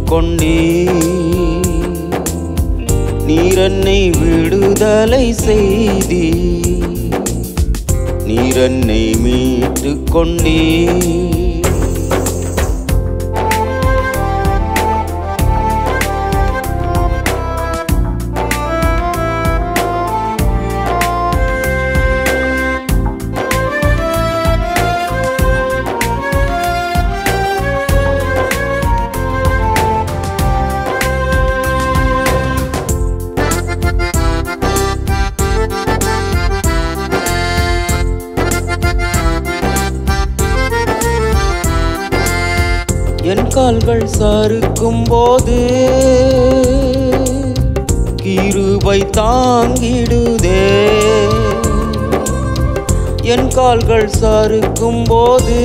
கொண்டே நீரன்னை விடுதலை செய்தி நீரன்னை மீட்டு கொண்டே என் கால்கள் சறுக்கும் போது கிருபை தாங்கிடுதே என் கால்கள் சறுக்கும் போது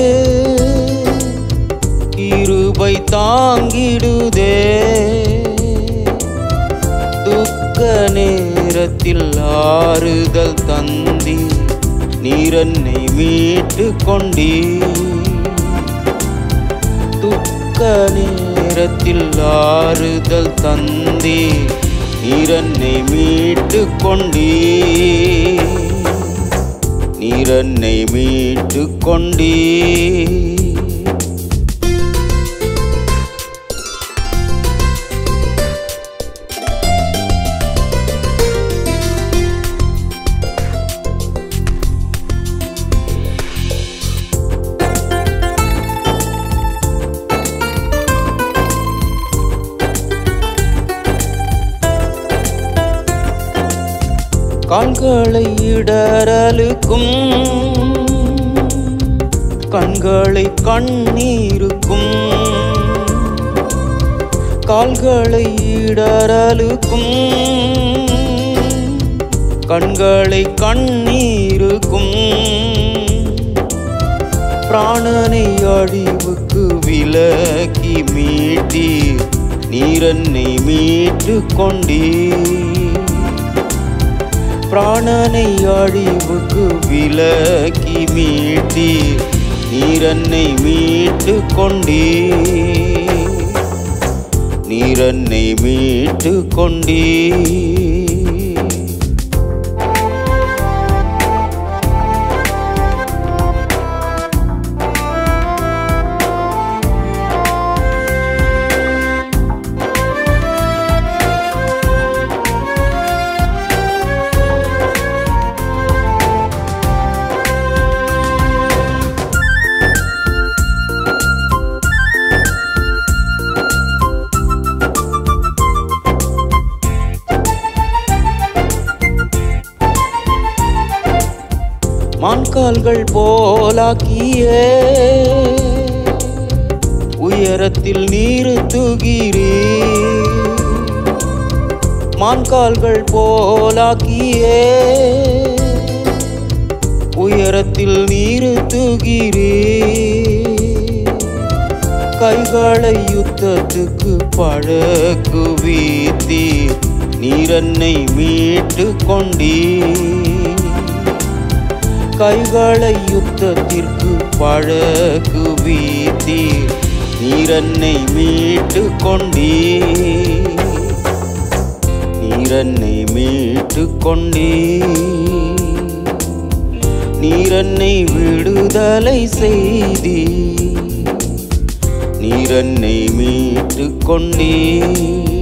கிருபை தாங்கிடுதே துக்க நேரத்தில் ஆறுதல் தந்தி நீரன்னை மீட்டு கொண்டீ துக்க நேரத்தில் ஆறுதல் தந்தே நீரன்னை மீட்டு கொண்டே நீரன்னை மீட்டு கொண்டே கண்களை இடரலுக்கும் கண்களை கண்ணீருக்கும் கால்களை இடரலுக்கும் கண்களை கண்ணீருக்கும் பிராணனை அழிவுக்கு விலக்கி மீட்டி நீரன்னை மீட்டு கொண்டே பிராணனை அழிவுக்கு விலக்கி மீட்டி நீரன்னை மீட்டு கொண்டே நீரன்னை மீட்டு கொண்டே மான்கால்கள் போலாக்கியே உயரத்தில் நீருத்துகிறே மான்கால்கள் போலாக்கியே உயரத்தில் நீருத்துகிறே கைகளை யுத்தத்துக்கு பழக்கு வீத்தி நீரன்னை மீட்டு கொண்டே கைகளை யுத்தத்திற்கு பழகு வீத்தி நீரன்னை மீட்டு கொண்டே நீரன்னை மீட்டு கொண்டே நீரன்னை விடுதலை செய்தி நீரன்னை மீட்டு கொண்டே